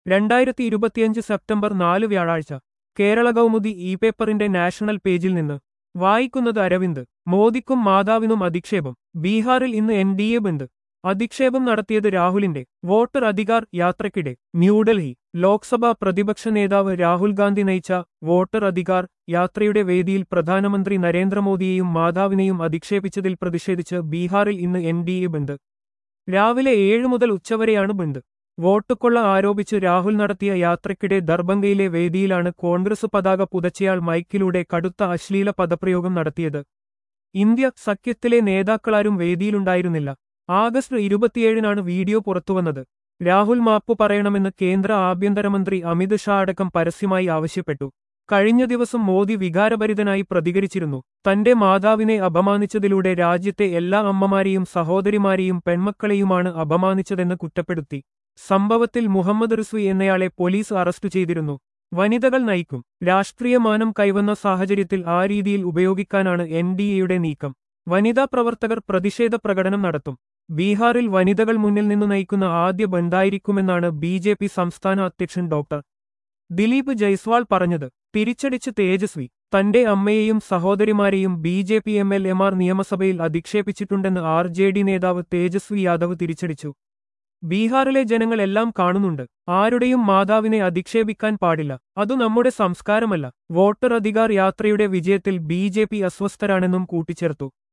രണ്ടായിരത്തി ഇരുപത്തിയഞ്ച് സെപ്റ്റംബർ നാല് വ്യാഴാഴ്ച കേരള കൗമുദി ഇ പേപ്പറിന്റെ നാഷണൽ പേജിൽ നിന്ന് വായിക്കുന്നത് അരവിന്ദ് മോദിക്കും മാതാവിനും അധിക്ഷേപം ബീഹാറിൽ ഇന്ന് എൻ ഡി എ ബന്ദ് അധിക്ഷേപം നടത്തിയത് രാഹുലിന്റെ വോട്ടർ അധികാർ യാത്രക്കിടെ ന്യൂഡൽഹി ലോക്സഭാ പ്രതിപക്ഷ നേതാവ് രാഹുൽ ഗാന്ധി നയിച്ച വോട്ടർ അധികാർ യാത്രയുടെ വേദിയിൽ പ്രധാനമന്ത്രി നരേന്ദ്രമോദിയെയും മാതാവിനെയും അധിക്ഷേപിച്ചതിൽ പ്രതിഷേധിച്ച് ബീഹാറിൽ ഇന്ന് എൻ ഡി എ ബന്ദ് രാവിലെ ഏഴ് മുതൽ ഉച്ചവരെയാണ് ബന്ദ് വോട്ടുകൊള്ള ആരോപിച്ച് രാഹുൽ നടത്തിയ യാത്രക്കിടെ ദർഭംഗയിലെ വേദിയിലാണ് കോൺഗ്രസ് പതാക പുതച്ചയാൾ മൈക്കിലൂടെ കടുത്ത അശ്ലീല പദപ്രയോഗം നടത്തിയത് ഇന്ത്യ സഖ്യത്തിലെ നേതാക്കളാരും വേദിയിലുണ്ടായിരുന്നില്ല ആഗസ്റ്റ് ഇരുപത്തിയേഴിനാണ് വീഡിയോ പുറത്തുവന്നത് രാഹുൽ മാപ്പു പറയണമെന്ന് കേന്ദ്ര ആഭ്യന്തരമന്ത്രി അമിത് ഷാ അടക്കം പരസ്യമായി ആവശ്യപ്പെട്ടു കഴിഞ്ഞ ദിവസം മോദി വികാരഭരിതനായി പ്രതികരിച്ചിരുന്നു തന്റെ മാതാവിനെ അപമാനിച്ചതിലൂടെ രാജ്യത്തെ എല്ലാ അമ്മമാരെയും സഹോദരിമാരെയും പെൺമക്കളെയുമാണ് അപമാനിച്ചതെന്ന് കുറ്റപ്പെടുത്തി സംഭവത്തിൽ മുഹമ്മദ് റിസ്വി എന്നയാളെ പോലീസ് അറസ്റ്റ് ചെയ്തിരുന്നു വനിതകൾ നയിക്കും രാഷ്ട്രീയ മാനം കൈവന്ന സാഹചര്യത്തിൽ ആ രീതിയിൽ ഉപയോഗിക്കാനാണ് എൻ ഡി എയുടെ നീക്കം വനിതാ പ്രവർത്തകർ പ്രതിഷേധ പ്രകടനം നടത്തും ബീഹാറിൽ വനിതകൾ മുന്നിൽ നിന്ന് നയിക്കുന്ന ആദ്യ ബന്ധായിരിക്കുമെന്നാണ് ബി ജെ പി സംസ്ഥാന അധ്യക്ഷൻ ഡോക്ടർ ദിലീപ് ജയ്സ്വാൾ പറഞ്ഞത് തിരിച്ചടിച്ച് തേജസ്വി തന്റെ അമ്മയെയും സഹോദരിമാരെയും B J P M L എമാർ നിയമസഭയിൽ അധിക്ഷേപിച്ചിട്ടുണ്ടെന്ന് ആർ ജെ ഡി നേതാവ് തേജസ്വി യാദവ് തിരിച്ചടിച്ചു ബീഹാറിലെ ജനങ്ങൾ എല്ലാം കാണുന്നുണ്ട് ആരുടെയും മാതാവിനെ അധിക്ഷേപിക്കാൻ പാടില്ല അതു നമ്മുടെ സംസ്കാരമല്ല വോട്ടർ അധികാർ യാത്രയുടെ വിജയത്തിൽ ബി ജെ പി അസ്വസ്ഥരാണെന്നും കൂട്ടിച്ചേർത്തു